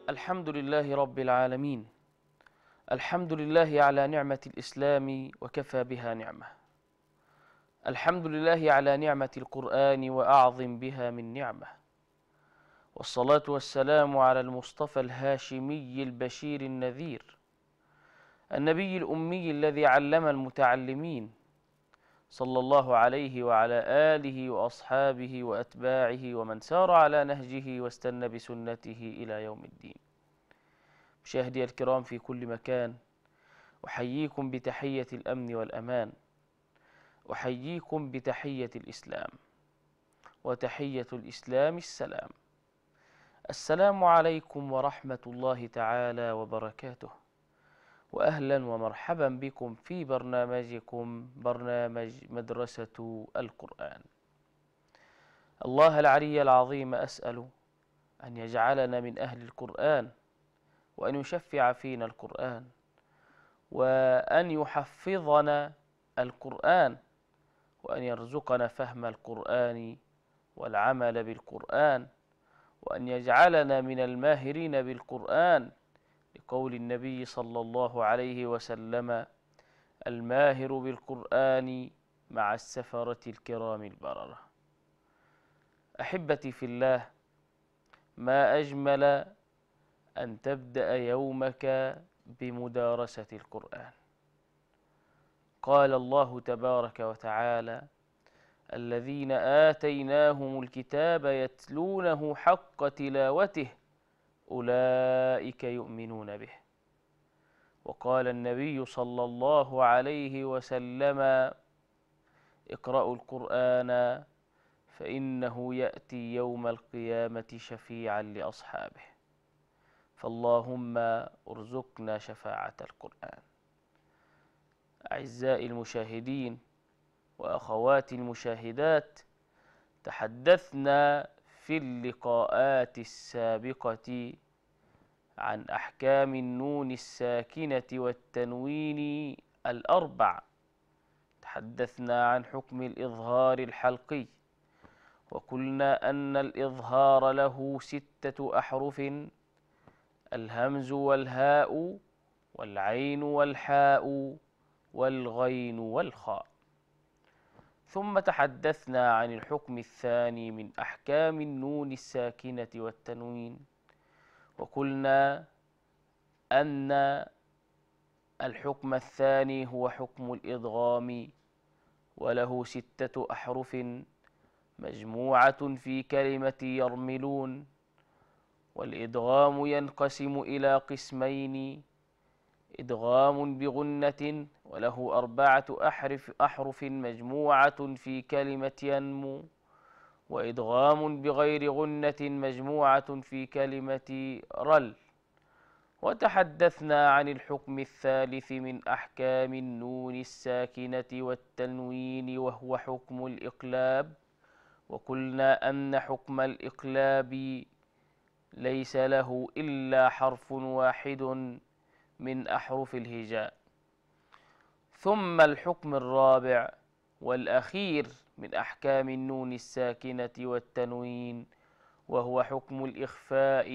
الحمد لله رب العالمين الحمد لله على نعمة الإسلام وكفى بها نعمة الحمد لله على نعمة القرآن وأعظم بها من نعمة والصلاة والسلام على المصطفى الهاشمي البشير النذير النبي الأمي الذي علم المتعلمين صلى الله عليه وعلى آله وأصحابه وأتباعه ومن سار على نهجه واستنى بسنته إلى يوم الدين مشاهدي الكرام في كل مكان أحييكم بتحية الأمن والأمان أحييكم بتحية الإسلام وتحية الإسلام السلام السلام عليكم ورحمة الله تعالى وبركاته واهلا ومرحبا بكم في برنامجكم برنامج مدرسه القران الله العلي العظيم اسال ان يجعلنا من اهل القران وان يشفع فينا القران وان يحفظنا القران وان يرزقنا فهم القران والعمل بالقران وان يجعلنا من الماهرين بالقران لقول النبي صلى الله عليه وسلم الماهر بالقرآن مع السفرة الكرام البررة أحبتي في الله ما أجمل أن تبدأ يومك بمدارسة القرآن قال الله تبارك وتعالى الذين آتيناهم الكتاب يتلونه حق تلاوته أولئك يؤمنون به وقال النبي صلى الله عليه وسلم اقرأوا القرآن فإنه يأتي يوم القيامة شفيعا لأصحابه فاللهم ارزقنا شفاعة القرآن أعزائي المشاهدين وأخواتي المشاهدات تحدثنا في اللقاءات السابقة عن أحكام النون الساكنة والتنوين الأربع تحدثنا عن حكم الإظهار الحلقي وقلنا أن الإظهار له ستة أحرف الهمز والهاء والعين والحاء والغين والخاء ثم تحدثنا عن الحكم الثاني من أحكام النون الساكنة والتنوين وقلنا أن الحكم الثاني هو حكم الإضغام وله ستة أحرف مجموعة في كلمة يرملون والإدغام ينقسم إلى قسمين إدغام بغنة وله أربعة أحرف, أحرف مجموعة في كلمة ينمو وإدغام بغير غنة مجموعة في كلمة رل وتحدثنا عن الحكم الثالث من أحكام النون الساكنة والتنوين وهو حكم الإقلاب وقلنا أن حكم الإقلاب ليس له إلا حرف واحد من أحرف الهجاء ثم الحكم الرابع والأخير من أحكام النون الساكنة والتنوين وهو حكم الإخفاء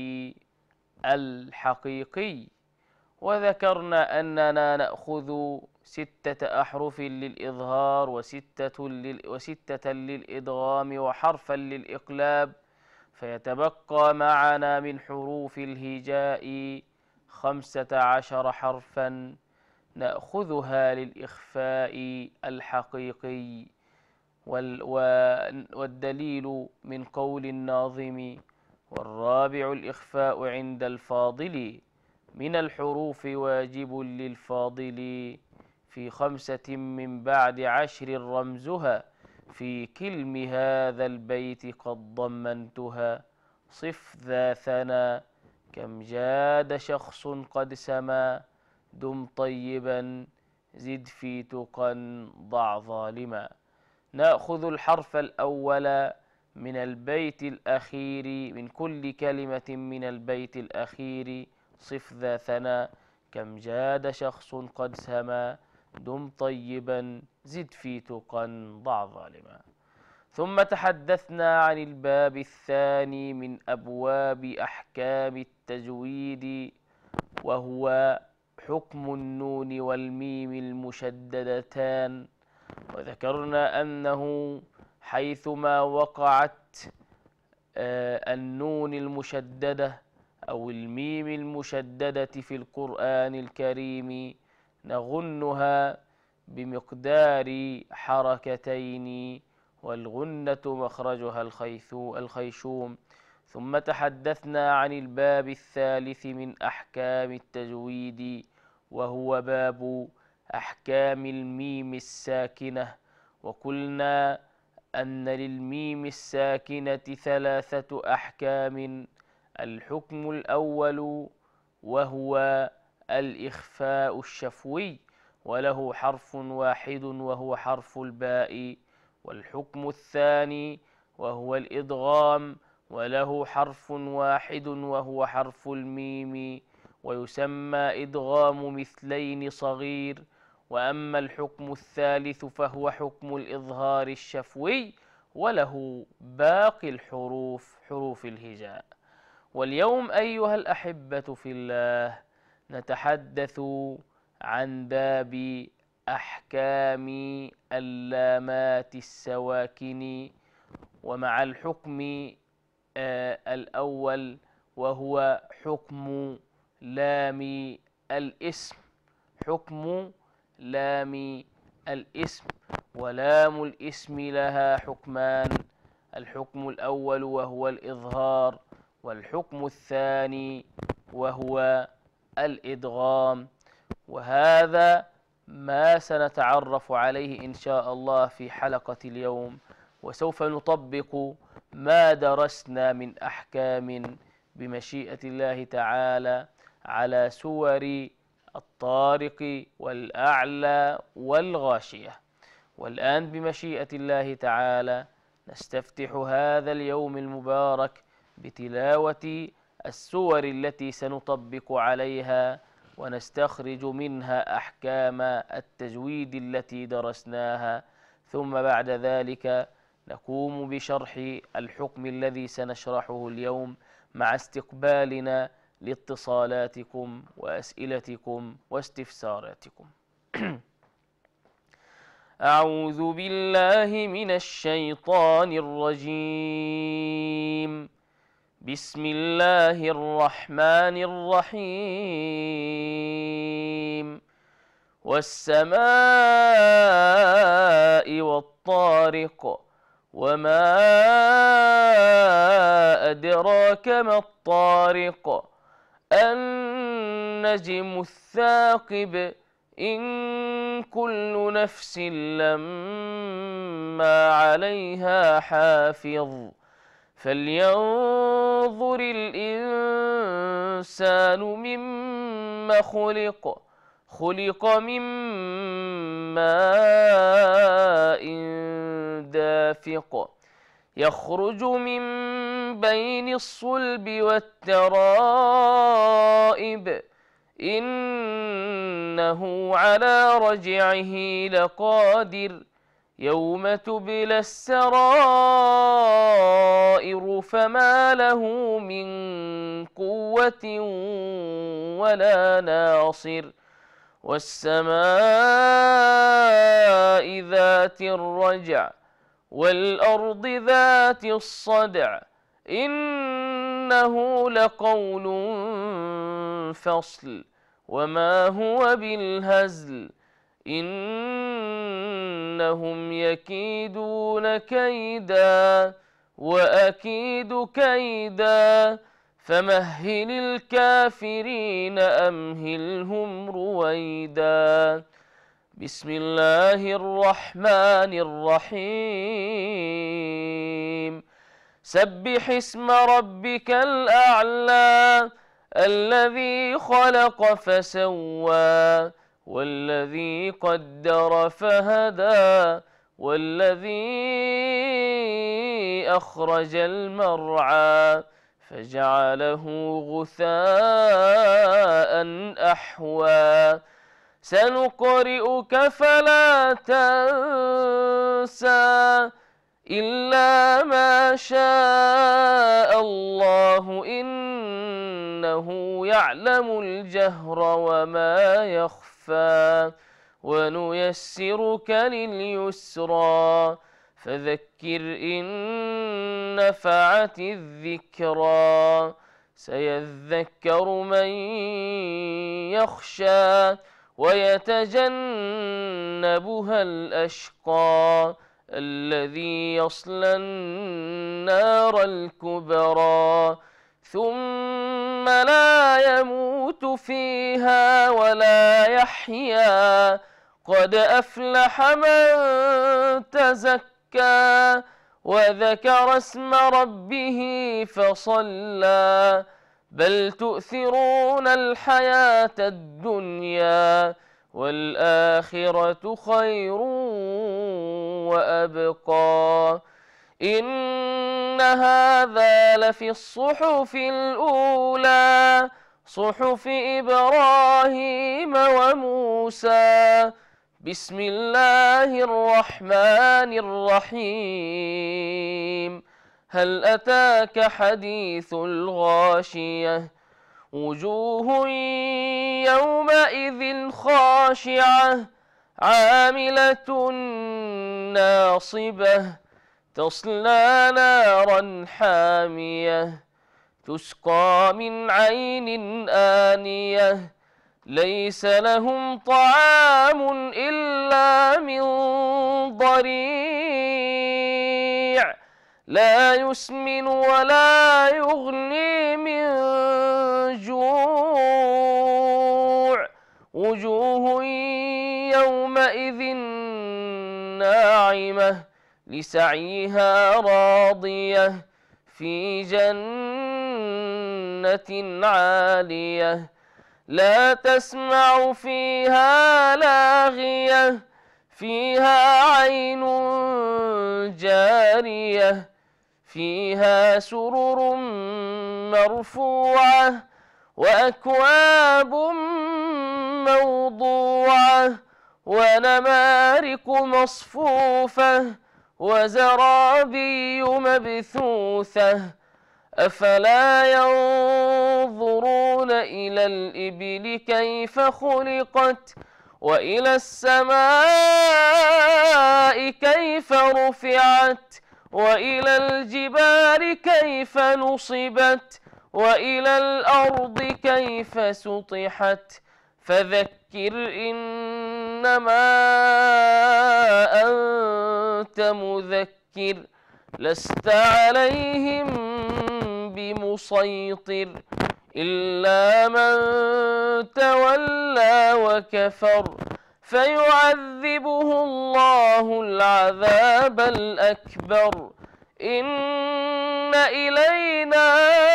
الحقيقي وذكرنا أننا نأخذ ستة أحرف للإظهار وستة, لل وستة للإدغام وحرفا للإقلاب فيتبقى معنا من حروف الهجاء خمسة عشر حرفا نأخذها للإخفاء الحقيقي والدليل من قول الناظم والرابع الإخفاء عند الفاضل من الحروف واجب للفاضل في خمسة من بعد عشر رمزها في كلم هذا البيت قد ضمنتها صف ذا ثنا كم جاد شخص قد سما دم طيبا زد في تقى ضع ظالما ناخذ الحرف الاول من البيت الاخير من كل كلمه من البيت الاخير صف ذا ثنا كم جاد شخص قد سما دم طيبا زد في تقى ضع ظالما ثم تحدثنا عن الباب الثاني من أبواب أحكام التجويد وهو حكم النون والميم المشددتان وذكرنا أنه حيثما وقعت آه، النون المشددة أو الميم المشددة في القرآن الكريم نغنها بمقدار حركتين والغنة مخرجها الخيشوم ثم تحدثنا عن الباب الثالث من أحكام التجويد وهو باب أحكام الميم الساكنة وقلنا أن للميم الساكنة ثلاثة أحكام الحكم الأول وهو الإخفاء الشفوي وله حرف واحد وهو حرف الباء والحكم الثاني وهو الإدغام وله حرف واحد وهو حرف الميم ويسمى إدغام مثلين صغير وأما الحكم الثالث فهو حكم الإظهار الشفوي وله باقي الحروف حروف الهجاء واليوم أيها الأحبة في الله نتحدث عن باب أحكام اللامات السواكن ومع الحكم آه الأول وهو حكم لام الاسم حكم لام الاسم ولام الاسم لها حكمان الحكم الأول وهو الإظهار والحكم الثاني وهو الإدغام وهذا ما سنتعرف عليه إن شاء الله في حلقة اليوم وسوف نطبق ما درسنا من أحكام بمشيئة الله تعالى على سور الطارق والأعلى والغاشية والآن بمشيئة الله تعالى نستفتح هذا اليوم المبارك بتلاوة السور التي سنطبق عليها ونستخرج منها أحكام التجويد التي درسناها ثم بعد ذلك نقوم بشرح الحكم الذي سنشرحه اليوم مع استقبالنا لاتصالاتكم وأسئلتكم واستفساراتكم أعوذ بالله من الشيطان الرجيم بسم الله الرحمن الرحيم والسماء والطارق وما أدراك ما الطارق النجم الثاقب إن كل نفس لما عليها حافظ فلينظر الإنسان مما خلق خلق من ماء دافق يخرج من بين الصلب والترائب إنه على رجعه لقادر يوم تبلى السرائر فما له من قوة ولا ناصر والسماء ذات الرجع والأرض ذات الصدع إنه لقول فصل وما هو بالهزل إنهم يكيدون كيدا وأكيد كيدا فمهل الكافرين أمهلهم رويدا بسم الله الرحمن الرحيم سبح اسم ربك الأعلى الذي خلق فسوى والذي قدر فهدى والذي أخرج المرعى فجعله غثاء أحوى سنقرئك فلا تنسى إلا ما شاء الله إنه يعلم الجهر وما يخفى ونيسرك لليسرى فذكر إن نفعت الذكرى سيذكر من يخشى ويتجنبها الأشقى الذي يصلى النار الكبرى ثم لا يموت فيها ولا يحيا قد أفلح من تزكى وذكر اسم ربه فصلى بل تؤثرون الحياة الدنيا والآخرة خير وأبقى إن هذا لفي الصحف الأولى صحف إبراهيم وموسى بسم الله الرحمن الرحيم هل أتاك حديث الغاشية وجوه يومئذ خاشعة عاملة ناصبة تصلى نارا حامية تسقى من عين آنية ليس لهم طعام إلا من ضريع لا يسمن ولا يغني من جوع وجوه يومئذ ناعمة لسعيها راضية في جنة عالية لا تسمع فيها لاغية فيها عين جارية فيها سرر مرفوعة وأكواب موضوعة ونمارق مصفوفة وزرابي مبثوثة أفلا ينظرون إلى الإبل كيف خلقت وإلى السماء كيف رفعت وإلى الجبال كيف نصبت وإلى الأرض كيف سطحت فذكر إنما أنت مذكر لست عليهم بمسيطر إلا من تولى وكفر فيعذبه الله العذاب الأكبر إن إلينا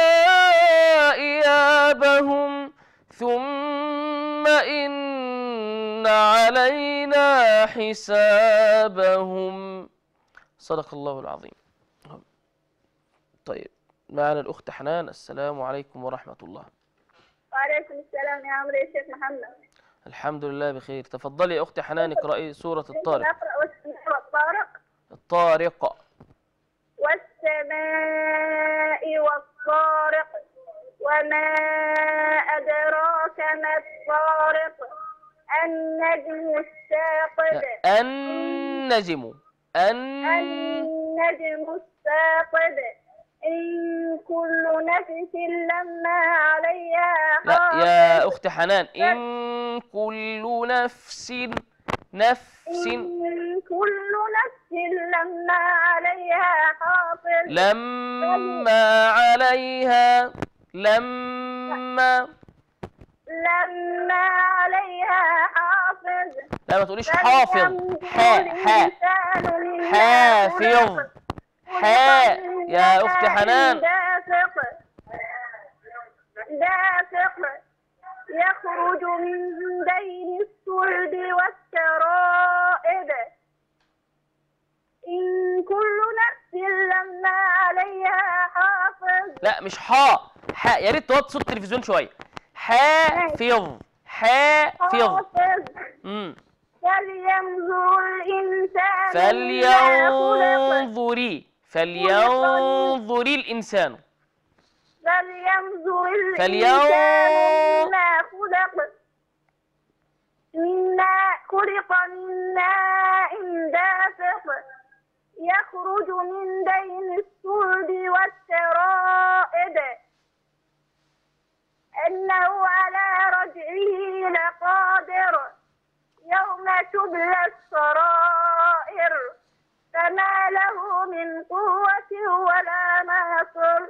إيابهم ثم إن علينا حسابهم صدق الله العظيم طيب معنا الأخت حنان السلام عليكم ورحمة الله وعليكم السلام يا عمرو يا شيخ محمد الحمد لله بخير تفضلي يا أختي حنان اقرأي سورة الطارق نقرأ والسماء والطارق الطارق والسماء والطارق وما أدراك ما الطارق النجم الثاقب لا، النجم الن النجم الثاقب إن كل نفس لما عليها لا حافظ يا أخت حنان إن كل نفس نفس إن كل نفس لما عليها حافظ لما عليها لما لما عليها حافظ لا ما تقوليش حافظ حاء حاء حافظ حاء يا أخت حنان دافق دافق يخرج من بين الصلب والترائب إن كل نفس لما عليها حافظ لا مش حاء حاء يا ريت توطي صوت التلفزيون شوية حافظ حافظ حافظ امم فلينظر الإنسان مما خلق فلينظري فلينظري الإنسان فلينظر الإنسان فلينظر- مما خلق مما خلق من ماء دافق يخرج من بين الصلب والترائب إنه على رجعه لقادر يوم تبلى السرائر فما له من قوة ولا ناصر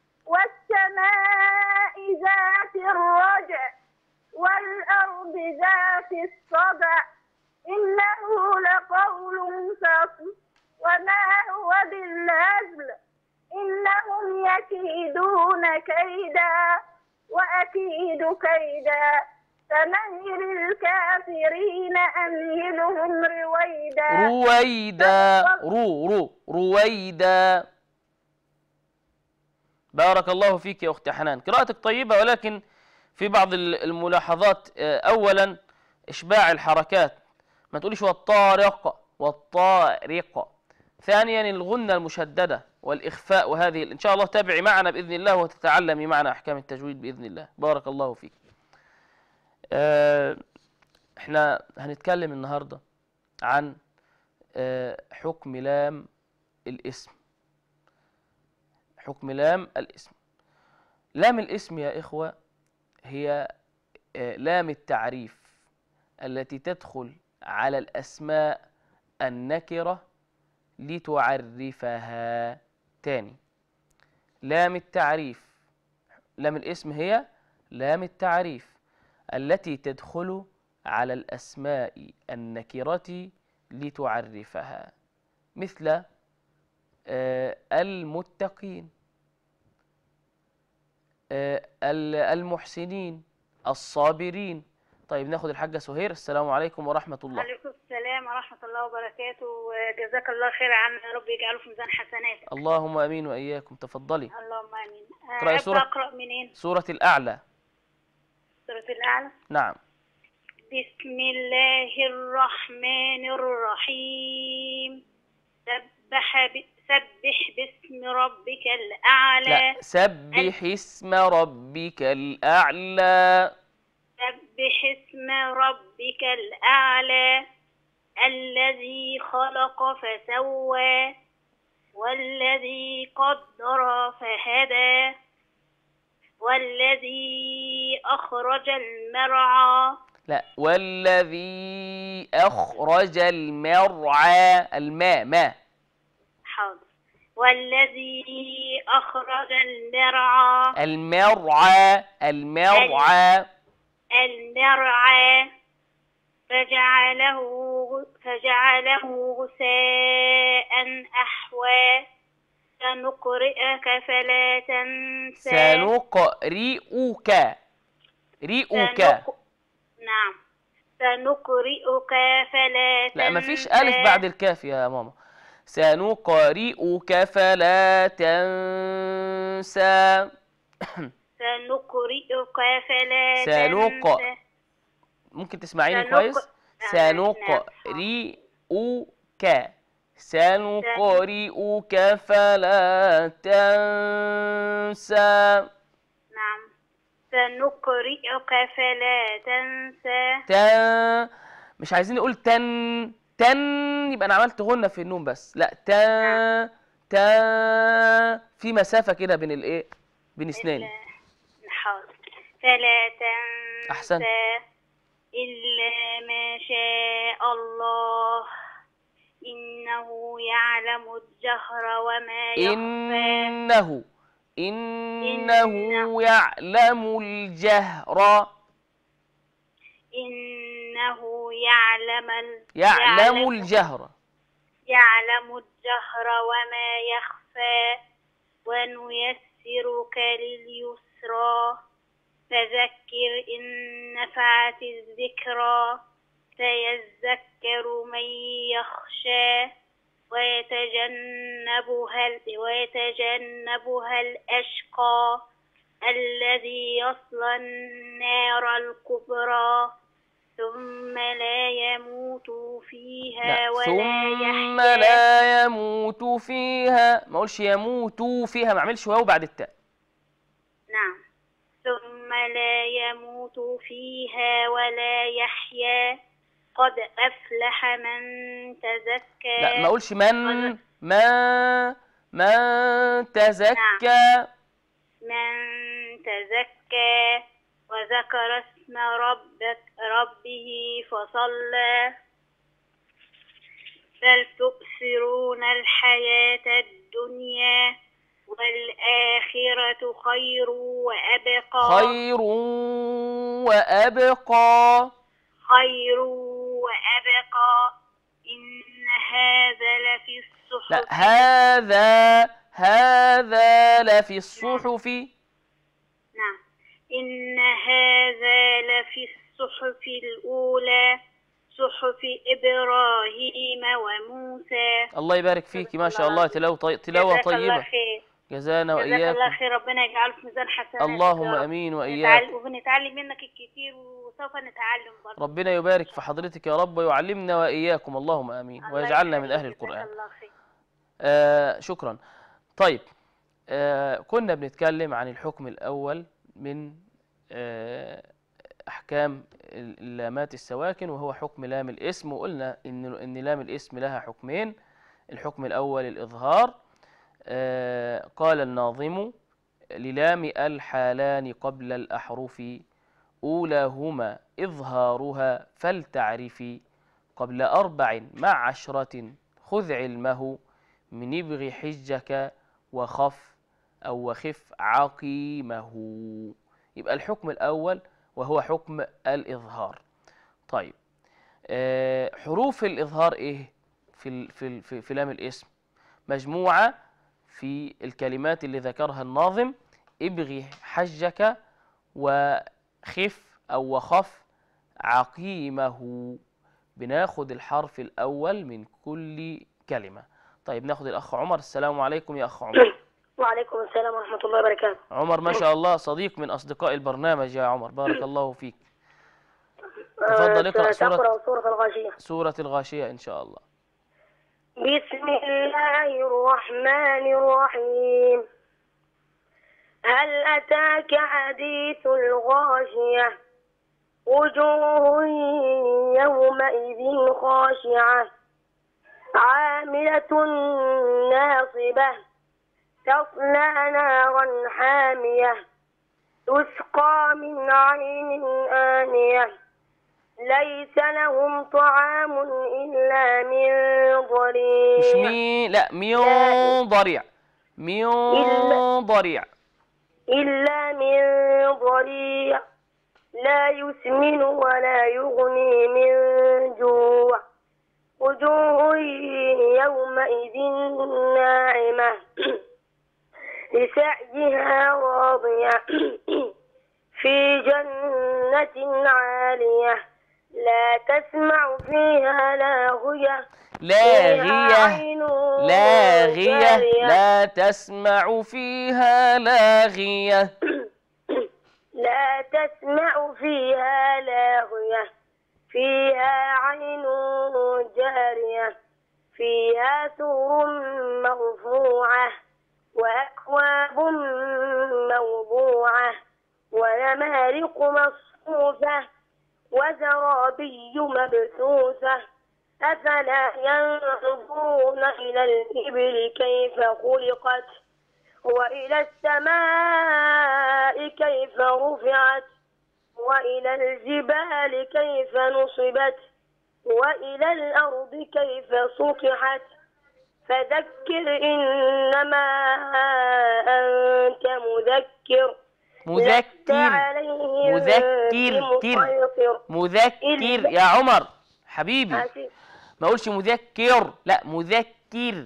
والسماء ذات الرجع والأرض ذات الصدع إنه لقول فصل وما هو بالهزل إنهم يكيدون كيدا وأكيد كيدا فمهل الكافرين أمهلهم رويدا رويدا رو رو رويدا بارك الله فيك يا أختي حنان قراءتك طيبة ولكن في بعض ال- الملاحظات آه، أولا إشباع الحركات ما تقوليش والطارق والطارق ثانيا الغنة المشددة والإخفاء وهذه إن شاء الله تابعي معنا بإذن الله وتتعلمي معنا أحكام التجويد بإذن الله بارك الله فيك آه، احنا هنتكلم النهارده عن آه، حكم لام الاسم حكم لام الاسم لام الاسم يا إخوة هي آه، لام التعريف التي تدخل على الأسماء النكرة لتعرفها تاني لام التعريف لام الاسم هي لام التعريف التي تدخل على الأسماء النكرة لتعرفها مثل آه، المتقين آه، ال- المحسنين الصابرين طيب ناخد الحاجة سهير السلام عليكم ورحمة الله عليكم السلام ورحمة الله وبركاته وجزاك الله خير عنا يا رب يجعله في ميزان حسناتك اللهم أمين وإياكم تفضلي اللهم آمين اقرأي أبدأ سورة. أقرأ منين سورة الأعلى سورة الأعلى نعم بسم الله الرحمن الرحيم سبح ب... سبح باسم ربك الأعلى لا سبح اسم ربك الأعلى سبح اسم ربك الأعلى الذي خلق فسوى والذي قدر فهدى والذي أخرج المرعى لا والذي أخرج المرعى الماء ماء حاضر والذي أخرج المرعى المرعى المرعى المرعى فجعله فجعله غثاء أحوى سنقرئك فلا تنسى سنقرئك رئك سنق... نعم سنقرئك فلا تنسى لا مفيش ألف بعد الكاف يا ماما سنقرئك فلا تنسى سنقرئك فلا سنق- تنسى ممكن تسمعيني سنق- كويس نعم، نعم. سنقرئك سنقرئك فلا تنسى نعم سنقرئك فلا تنسى تن مش عايزين نقول تن تن يبقى انا عملت غنة في النون بس لا تن تن في مسافة كده بين الايه بين اسناني إلا- حاضر فلا تنسى أحسنت. إلا ما شاء الله إنه يعلم الجهر وما يخفى إنه إنه إنه. يعلم الجهر إنه يعلم ال... يعلم الجهر يعلم الجهر وما يخفى ونيسرك لليسرى فذكر إن نفعت الذكرى سيذكر من يخشى ويتجنبها ال- ويتجنبها الأشقى الذي يصلى النار الكبرى ثم لا يموت فيها لا ولا ثم يحيا لا يموت فيها ما اقولش يموت فيها ما اعملش واو بعد التاء نعم ثم لا يموت فيها ولا يحيا قد أفلح من تزكى لا ما اقولش من ما من تزكى من تزكى وذكر اسم ربك ربه فصلى بل تؤثرون الحياة الدنيا والآخرة خير وأبقى خير وأبقى خير وأبقى إن هذا لفي الصحف لا هذا هذا لفي الصحف نعم إن هذا لفي الصحف الأولى صحف إبراهيم وموسى الله يبارك فيك ما شاء الله تلاوة طي... تلاوة جزاك الله طيبة خير جزانا جزاك الله وإياكم خير ربنا يجعله في ميزان حسناتك اللهم يا رب. امين نتعلم واياكم وبنتعلم منك الكثير وسوف نتعلم برضه ربنا يبارك في حضرتك يا رب ويعلمنا واياكم اللهم امين الله ويجعلنا من يخليك. اهل جزاك القران الله خير. آه شكرا طيب آه كنا بنتكلم عن الحكم الاول من آه احكام اللامات السواكن وهو حكم لام الاسم وقلنا ان ان لام الاسم لها حكمين الحكم الاول الاظهار آه قال الناظم للام الحالان قبل الاحرف أولاهما إظهارها فلتعرفي قبل أربع مع عشرة خذ علمه من ابغ حجك وخف أو وخف عقيمه يبقى الحكم الأول وهو حكم الإظهار طيب آه، حروف الإظهار إيه في ال- في ال- في, في لام الاسم مجموعة في الكلمات اللي ذكرها الناظم ابغي حجك وخف أو وخف عقيمه بناخد الحرف الأول من كل كلمة طيب ناخد الأخ عمر السلام عليكم يا أخ عمر وعليكم السلام ورحمة الله وبركاته عمر ما شاء الله صديق من أصدقاء البرنامج يا عمر بارك الله فيك تفضل اقرأ سورة تقرأ سورة الغاشية سورة الغاشية إن شاء الله بسم الله الرحمن الرحيم هل أتاك حديث الغاشية وجوه يومئذ خاشعة عاملة ناصبة تصلى نارا حامية تسقى من عين آنية ليس لهم طعام إلا من مش ضريع مي لا ميو ضريع ميو إلا- ضريع إلا من ضريع لا يسمن ولا يغني من جوع وجوه يومئذ ناعمة لسعيها راضية في جنة عالية لا تسمع فيها لاغية فيها لاغية عين لاغية جارية. لا تسمع فيها لاغية لا تسمع فيها لاغية فيها عين جارية فيها سور مرفوعة وأكواب موضوعة ونمارق مصفوفة وزرابي مبثوثة أفلا ينظرون إلى الإبل كيف خلقت وإلى السماء كيف رفعت وإلى الجبال كيف نصبت وإلى الأرض كيف سطحت فذكر إنما أنت مذكر لست مذكر عليهم مذكر. بمسيطر مذكر يا عمر حبيبي آسف. ما اقولش مذكر لا مذكر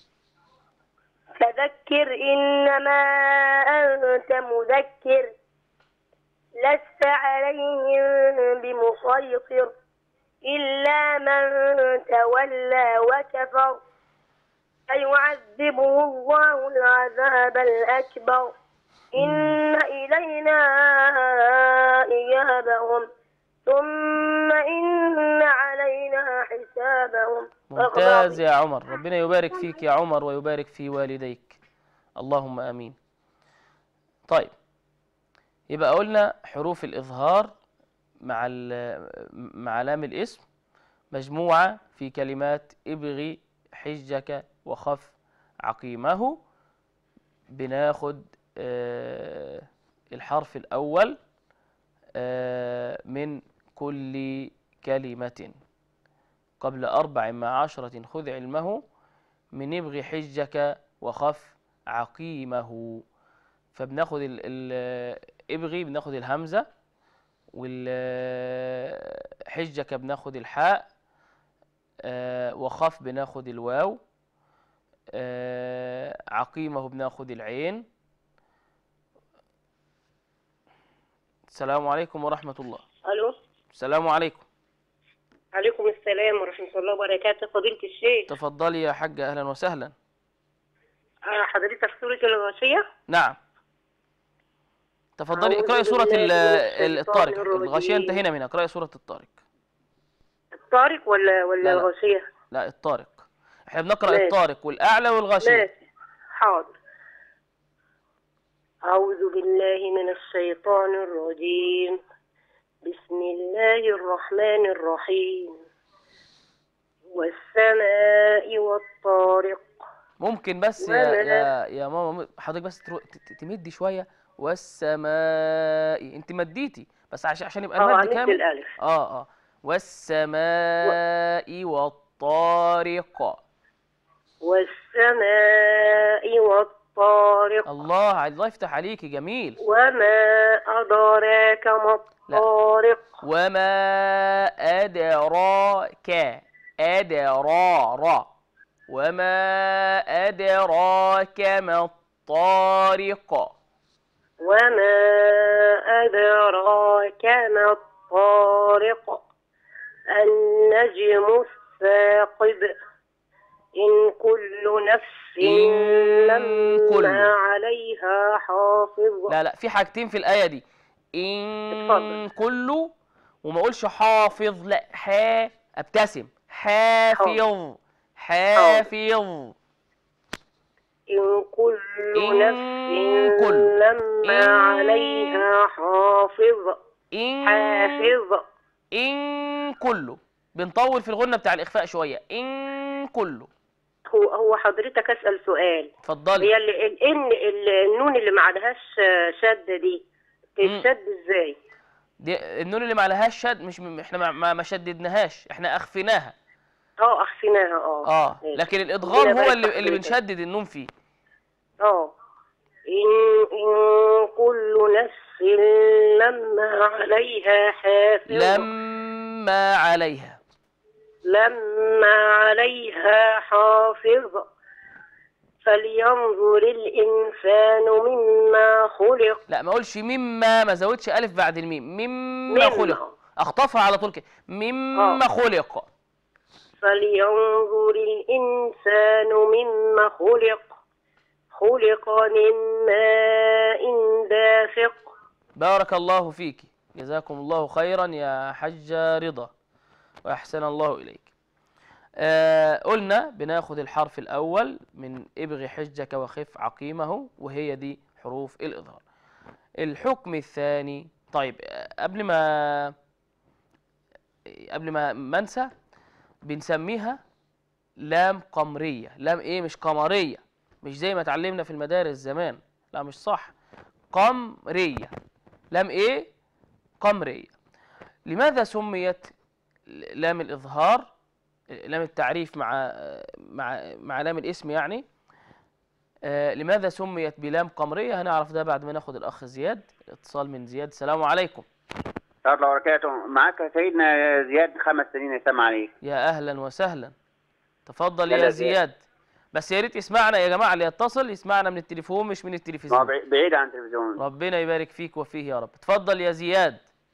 فذكر إنما أنت مذكر لست عليهم بمسيطر إلا من تولى وكفر فيعذبه الله العذاب الأكبر إن إلينا إيابهم ثم لهم صدق الله ممتاز العظيم. يا عمر ربنا يبارك فيك يا عمر ويبارك في والديك اللهم امين طيب يبقى قلنا حروف الاظهار مع ال- مع لام الاسم مجموعه في كلمات ابغي حجك وخف عقيمه بناخد آه، الحرف الاول آه، من كل كلمه قبل أربع مع عشرة خذ علمه من ابغي حجك وخف عقيمه فبناخد ال ال ابغي بناخد الهمزة والحجك بناخد الحاء آه، وخف بناخد الواو آه، عقيمه بناخد العين السلام عليكم ورحمة الله الو السلام عليكم عليكم السلام ورحمه الله وبركاته فضيله الشيخ تفضلي يا حاجة أهلا وسهلا آه، حضرتك سوره الغاشيه نعم تفضلي أعوذ اقرأي سورة بالله ال- من ال- الشيطان الطارق الغاشية الرجيم. انتهينا منها اقرأي سورة الطارق الطارق ولا ولا لا، لا. الغاشيه لا الطارق احنا بنقرأ ماشي. الطارق والأعلى والغاشية ماشي حاضر أعوذ بالله من الشيطان الرجيم بسم الله الرحمن الرحيم والسماء والطارق ممكن بس يا ولا- يا يا ماما حضرتك بس ترو- ت- ت- تمدي شوية والسماء انت مديتي بس عشان عشان يبقى اه المد عملت كامل الألف اه اه والسماء والطارق والسماء والطارق الله الله يفتح عليكي جميل وما أدراك ما لا. الطارق وما أدراك أدرار وما أدراك ما الطارق وما أدراك ما الطارق النجم الثاقب إن كل نفس إن كل. لما عليها حافظ لا لا في حاجتين في الآية دي إن اتفضل. كله وما أقولش حافظ لا حا أبتسم حافظ حافظ إن كل إن نفس كل. لما إن- عليها حافظ إن حافظ إن كله بنطول في الغنة بتاع الإخفاء شوية إن كله هو هو حضرتك أسأل سؤال اتفضلي هي ال- الإن ال- النون اللي ما عليهاش شدة دي تتشد إزاي؟ دي النون اللي ما عليهاش شد مش م- احنا ما- ما ما شددناها احنا اخفيناها اه أخفيناها اه اه ماشي. لكن الادغام ربنا هو يبارك اللي في اللي حضرتك. بنشدد النون فيه اه إن إن كل نفس لما عليها حافظ لما عليها لما عليها حافظ فلينظر الإنسان مما خلق لا ما اقولش مما ما زودش الف بعد الميم مما مما. خلق اخطفها على طول كده مما آه. خلق فلينظر الإنسان مما خلق خلق من ماء دافق بارك الله فيك جزاكم الله خيرا يا حجة رضا وأحسن الله إليك آه قلنا بناخد الحرف الأول من ابغي حجك وخف عقيمه وهي دي حروف الإظهار الحكم الثاني طيب آه، قبل ما قبل ما ما انسى بنسميها لام قمرية لام ايه مش قمرية مش زي ما اتعلمنا في المدارس زمان لا مش صح قمرية لام ايه قمرية لماذا سميت لام الإظهار لام التعريف مع مع مع لام الاسم يعني آه لماذا سميت بلام قمرية هنعرف ده بعد ما ناخد الأخ زياد اتصال من زياد السلام عليكم ورحمة الله وبركاته معاك سيدنا زياد خمس سنين يسمع عليك يا أهلا وسهلا تفضل يلا يا يا زياد. زياد بس يا ريت يسمعنا يا جماعة اللي يتصل يسمعنا من التليفون مش من ما هو التلفزيون بعي- بعيد عن التلفزيون ربنا يبارك فيك وفيه يا رب تفضل يا زياد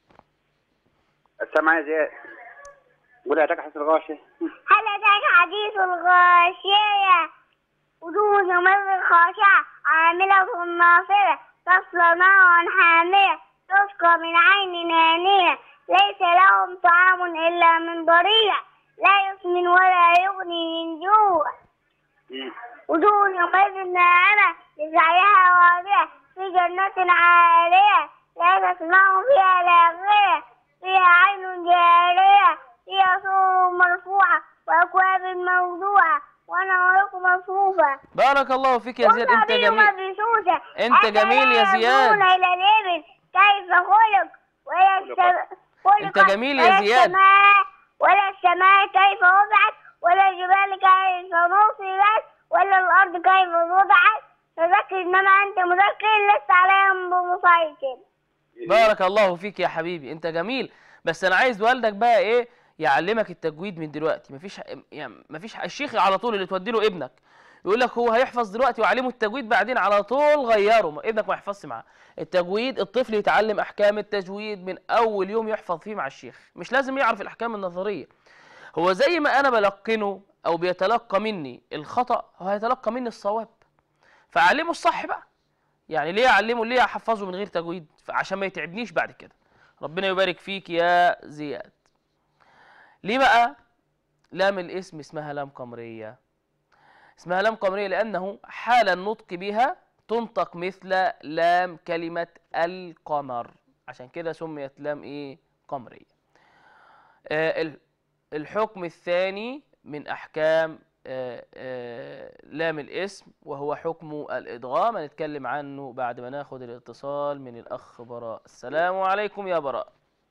السمع يا زياد قول يا حسن الغاشي هل أتاك حديث الغاشية وجوه يومئذ خاشعة عاملة ناصبة تصلى نارا حامية تسقى من عين آنية ليس لهم طعام إلا من ضريع لا يسمن ولا يغني من جوع مم. وجوه يومئذ ناعمة لسعيها راضية في جنة عالية لا تسمع فيها لاغية فيها عين جارية فيها سرر مرفوعة وأكواب موضوعة ونوارق مصفوفة بارك الله فيك يا زياد انت والنبي جميل مبثوثة أنت أفلا جميل يا زياد. ينظرون إلى الإبل كيف خلق ولا السماء أنت جميل يا زياد. السماء ولا السماء كيف وضعت ولا الجبال كيف نصبت ولا الأرض كيف وضعت فذكر إنما أنت مذكر لست عليهم بمسيطر بارك الله فيك يا حبيبي انت جميل بس انا عايز والدك بقى ايه يعلمك التجويد من دلوقتي مفيش يعني مفيش الشيخ على طول اللي تودي له ابنك يقول لك هو هيحفظ دلوقتي وعلمه التجويد بعدين على طول غيره ما- ابنك ما يحفظش معاه التجويد الطفل يتعلم احكام التجويد من اول يوم يحفظ فيه مع الشيخ مش لازم يعرف الاحكام النظريه هو زي ما انا بلقنه او بيتلقى مني الخطا هو هيتلقى مني الصواب فاعلمه الصح بقى يعني ليه اعلمه ليه احفظه من غير تجويد عشان ما يتعبنيش بعد كده ربنا يبارك فيك يا زياد ليه بقى لام الاسم اسمها لام قمرية اسمها لام قمرية لأنه حال النطق بها تنطق مثل لام كلمة القمر عشان كده سميت لام ايه قمرية آه ال- الحكم الثاني من أحكام آه، آه، لام الاسم وهو حكم الإدغام هنتكلم عنه بعد ما ناخد الاتصال من الأخ براء السلام عليكم يا براء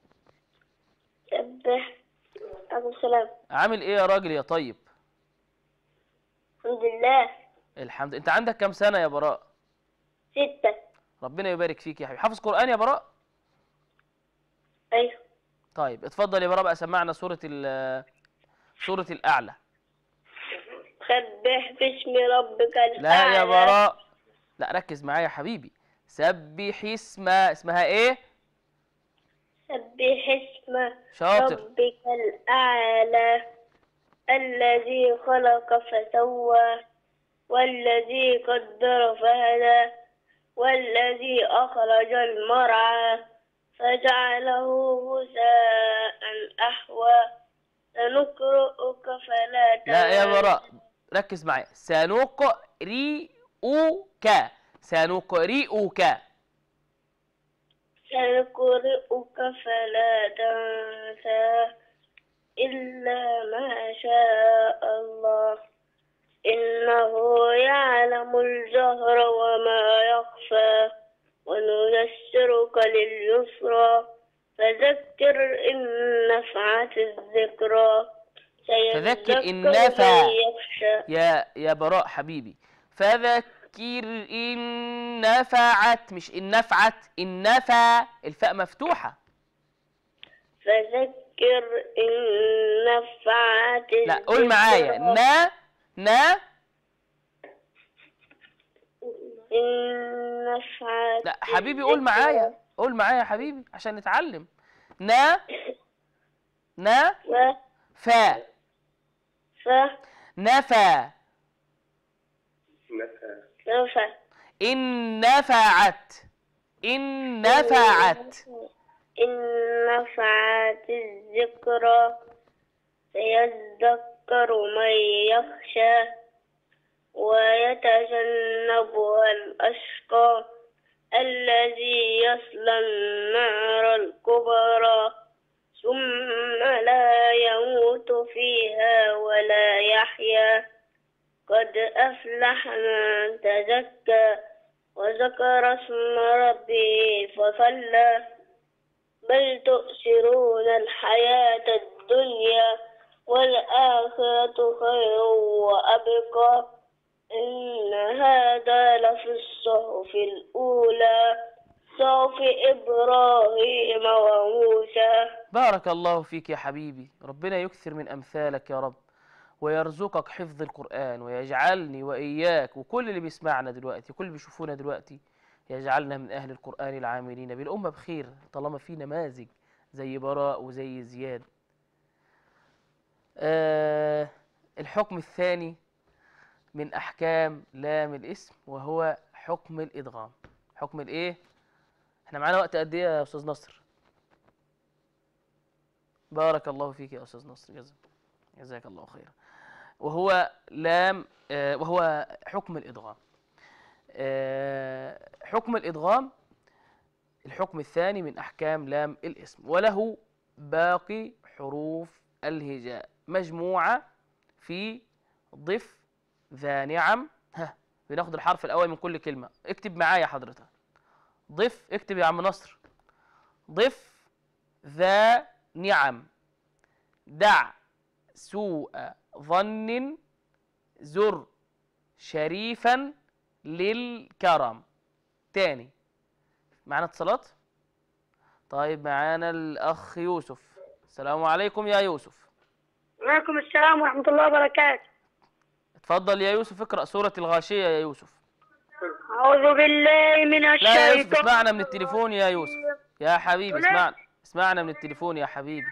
سبح أبو السلام عامل ايه يا راجل يا طيب الحمد لله الحمد انت عندك كام سنة يا براء ستة ربنا يبارك فيك يا حبيبي حافظ قرآن يا براء أيوه طيب اتفضل يا براء بقى سمعنا سورة ال سورة الأعلى سبح باسم ربك الأعلى لا يا براء لا ركز معايا يا حبيبي سبح اسم اسمها ايه سبح اسم شاطر ربك الأعلى الذي خلق فسوى والذي قدر فهدى والذي أخرج المرعى فجعله غثاء أحوى سنقرئك فلا لا يا تنسى. براء ركز معايا سنقرئك سنقرئك سنقرئك فلا تنسى إلا ما شاء الله إنه يعلم الجهر وما يخفى ونيسرك لليسرى فذكر إن نفعت الذكرى فذكر إن سيذكر نفع. من يخشى يا يا براء حبيبي فذكر إن نفعت مش إن نفعت إن نفع الفاء مفتوحة فذكر إن نفعت لا قول معايا الذكرى. نا نا إن نفعت لا حبيبي قول معايا قول معايا يا حبيبي عشان نتعلم نا نا و فا ف نفى نفع إن نفعت إن نفعت إن نفعت الذكرى سيذكر من يخشى ويتجنبها الأشقى الذي يصلى النار الكبرى ثم لا يموت فيها ولا يحيا قد أفلح من تزكى وذكر اسم ربه فصلى بل تؤثرون الحياة الدنيا والآخرة خير وأبقى إن هذا لفي الصحف الأولى صحف إبراهيم وموسى بارك الله فيك يا حبيبي ربنا يكثر من أمثالك يا رب ويرزقك حفظ القرآن ويجعلني وإياك وكل اللي بيسمعنا دلوقتي وكل اللي بيشوفونا دلوقتي يجعلنا من أهل القرآن العاملين بالأمة بخير طالما في نماذج زي براء وزي زياد آه الحكم الثاني من أحكام لام الاسم وهو حكم الإدغام حكم الإيه؟ احنا معانا وقت قد إيه يا أستاذ نصر؟ بارك الله فيك يا أستاذ نصر جزاك جزاك الله خيرا وهو لام آه، وهو حكم الإدغام آه، حكم الإدغام الحكم الثاني من أحكام لام الاسم وله باقي حروف الهجاء مجموعة في ضف ذا نعم ها بناخد الحرف الأول من كل كلمة اكتب معايا حضرتك ضف اكتب يا عم نصر ضف ذا نعم دع سوء ظن زر شريفا للكرم تاني معانا اتصالات طيب معانا الأخ يوسف السلام عليكم يا يوسف وعليكم السلام ورحمة الله وبركاته اتفضل يا يوسف اقرأ سورة الغاشية يا يوسف أعوذ بالله من لا يا يوسف الشيطان اسمعنا من التليفون يا يوسف يا حبيبي اسمعنا اسمعنا من التليفون يا حبيبي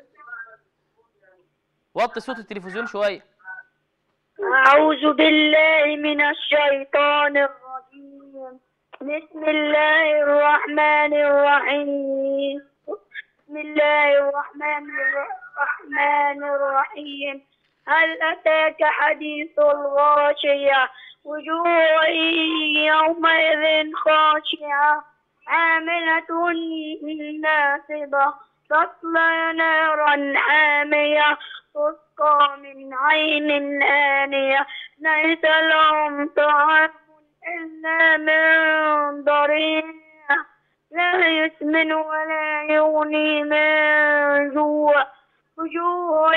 وطي صوت التلفزيون شوية أعوذ بالله من الشيطان الرجيم بسم الله الرحمن الرحيم بسم الله الرحمن الرحمن الرحيم هل أتاك حديث الغاشية وجوه يومئذ خاشعة عاملة ناصبة تصلى نارا حامية تسقى من عين آنية ليس لهم طعام إلا من ضريع لا يسمن ولا يغني من جوع وجوه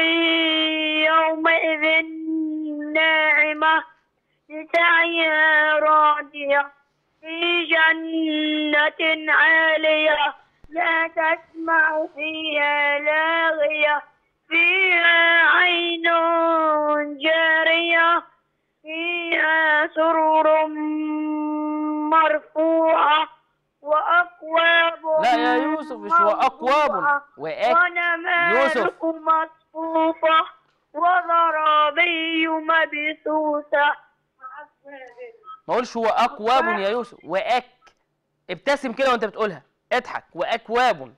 يومئذ ناعمة لسعيها راضية في جنة عالية لا تسمع فيها لاغية فيها عين جارية فيها سرر مرفوعة وأكواب لا يا يوسف مش هو أكواب مرفوعة وأك ونمارق يوسف. مصفوفة وزرابي مبثوثة ما اقولش هو أكواب يا يوسف وأك ابتسم كده وانت بتقولها اضحك وأكواب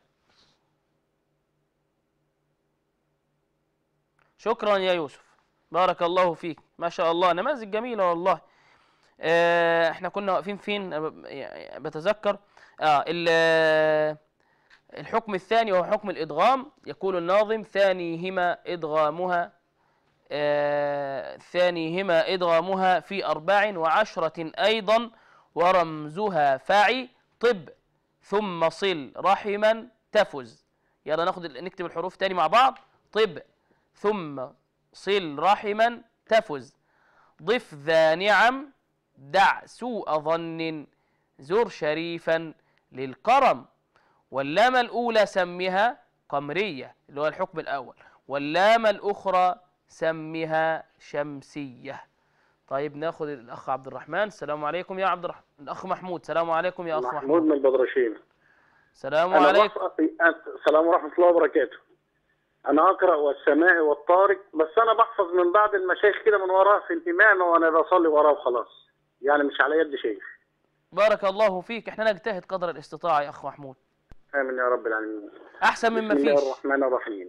شكرا يا يوسف بارك الله فيك ما شاء الله نماذج جميلة والله آه، احنا كنا واقفين فين أنا ب- يعني بتذكر اه ال- الحكم الثاني وهو حكم الإدغام يقول الناظم ثانيهما إدغامها آه، ثانيهما إدغامها في أربع وعشرة أيضا ورمزها فعي طب ثم صل رحما تفز يلا ناخد ال- نكتب الحروف تاني مع بعض طب ثم صل رحما تفز ضف ذا نعم دع سوء ظن زر شريفا للكرم واللام الأولى سمها قمرية اللي هو الحكم الأول واللام الأخرى سمها شمسية طيب ناخد الأخ عبد الرحمن السلام عليكم يا عبد الرحمن الأخ محمود السلام عليكم يا أخ محمود محمود من البدرشين السلام أنا عليكم بحفظ السلام ورحمة الله وبركاته أنا أقرأ والسماء والطارق بس أنا بحفظ من بعض المشايخ كده من وراه في الإمام وأنا بصلي وراه وخلاص يعني مش على يد شيخ بارك الله فيك احنا نجتهد قدر الاستطاعة يا أخ محمود آمين يا رب العالمين أحسن مما بسم الله فيش الرحمن الرحيم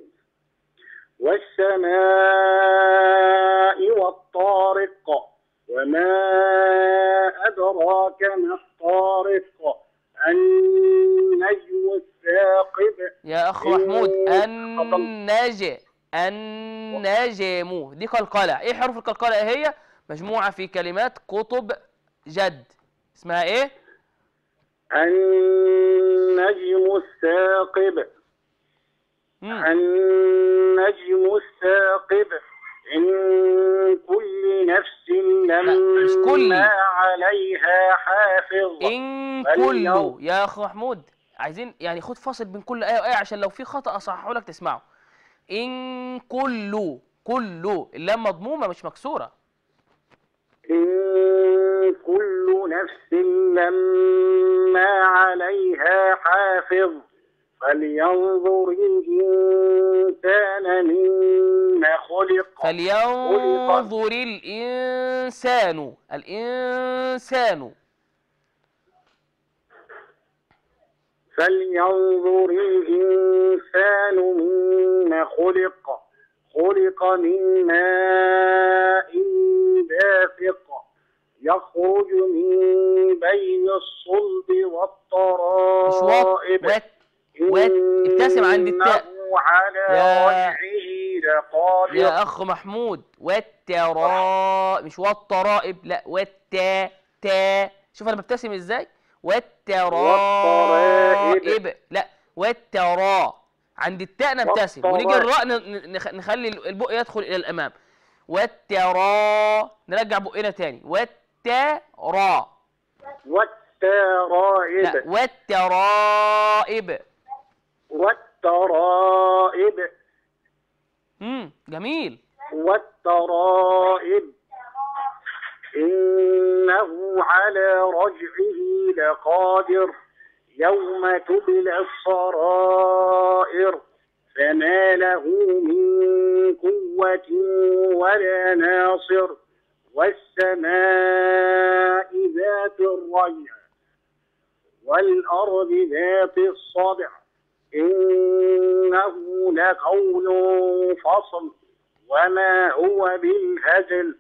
والسماء والطارق وما أدراك ما الطارق النجم الثاقب يا أخ محمود إيه، النج النجم دي قلقلة إيه حروف القلقلة إيه هي؟ مجموعة في كلمات قطب جد اسمها إيه؟ النجم الثاقب مم. النجم الثاقب إن كل نفس مش كل. لما عليها حافظ إن بل كله يوم. يا أخ محمود عايزين يعني خد فاصل بين كل آية وآية عشان لو في خطأ أصححه لك تسمعه إن كله كله اللام مضمومة مش مكسورة إن كل نفس لما عليها حافظ فلينظر الإنسان مما خلق فلينظر الإنسان الإنسان فلينظر الإنسان مما خلق خلق من ماء دافق يخرج من بين الصلب مش وط والترائب وت وت ابتسم عند التاء إنه على يا- رجعه لقادر يا اخ محمود والترا مش والترائب لا والتا تا شوف انا ببتسم ازاي والترائب لا والترا عند التاء نبتسم ونيجي والترائب. الراء ن- نخ- نخلي البق يدخل الى الامام والترا نرجع بقنا تاني والترا والترائب لا والترائب والترائب امم جميل والترائب إنه على رجعه لقادر يوم تبلى السرائر فما له من قوة ولا ناصر والسماء ذات الرجع والأرض ذات الصدع إنه لقول فصل وما هو بالهزل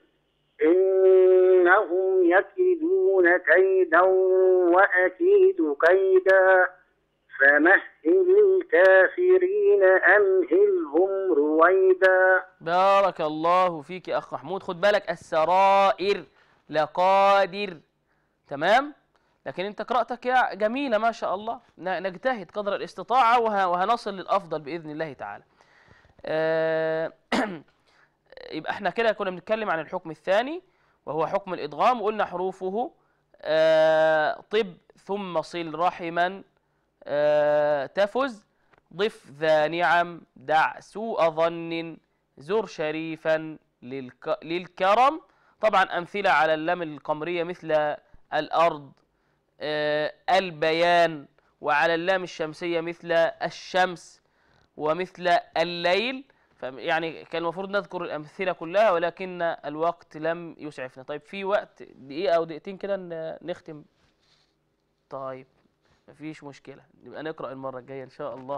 إنهم يكيدون كيدا وأكيد كيدا فمهل الكافرين أمهلهم رويدا بارك الله فيك يا اخ محمود خد بالك السرائر لقادر تمام لكن انت قراءتك يا جميله ما شاء الله ن- نجتهد قدر الاستطاعه وه- وهنصل للافضل باذن الله تعالى آه، يبقى احنا كده كنا بنتكلم عن الحكم الثاني وهو حكم الادغام وقلنا حروفه آه، طب ثم صل رحما آه، تفز ضف ذا نعم دع سوء ظن زر شريفا للك... للكرم طبعا أمثلة على اللام القمرية مثل الأرض آه، البيان وعلى اللام الشمسية مثل الشمس ومثل الليل ف- يعني كان المفروض نذكر الأمثلة كلها ولكن الوقت لم يسعفنا طيب في وقت دقيقة أو دقيقتين كده ن- نختم طيب مفيش مشكلة نبقى نقرأ المرة الجاية إن شاء الله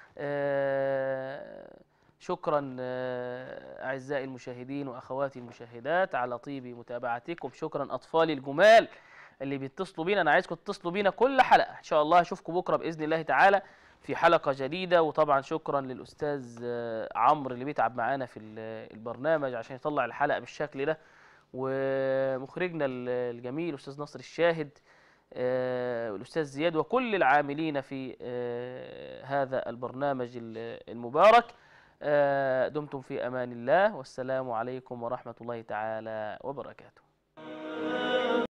آه، شكرا آه، أعزائي المشاهدين وأخواتي المشاهدات على طيب متابعتكم شكرا أطفالي الجمال اللي بيتصلوا بينا أنا عايزكم تتصلوا بينا كل حلقة إن شاء الله أشوفكم بكرة بإذن الله تعالى في حلقة جديدة وطبعا شكرا للأستاذ آه، عمرو اللي بيتعب معانا في ال- البرنامج عشان يطلع الحلقة بالشكل ده ومخرجنا ال- الجميل أستاذ نصر الشاهد آه، والأستاذ زياد وكل العاملين في آه، هذا البرنامج ال- المبارك آه، دمتم في أمان الله والسلام عليكم ورحمة الله تعالى وبركاته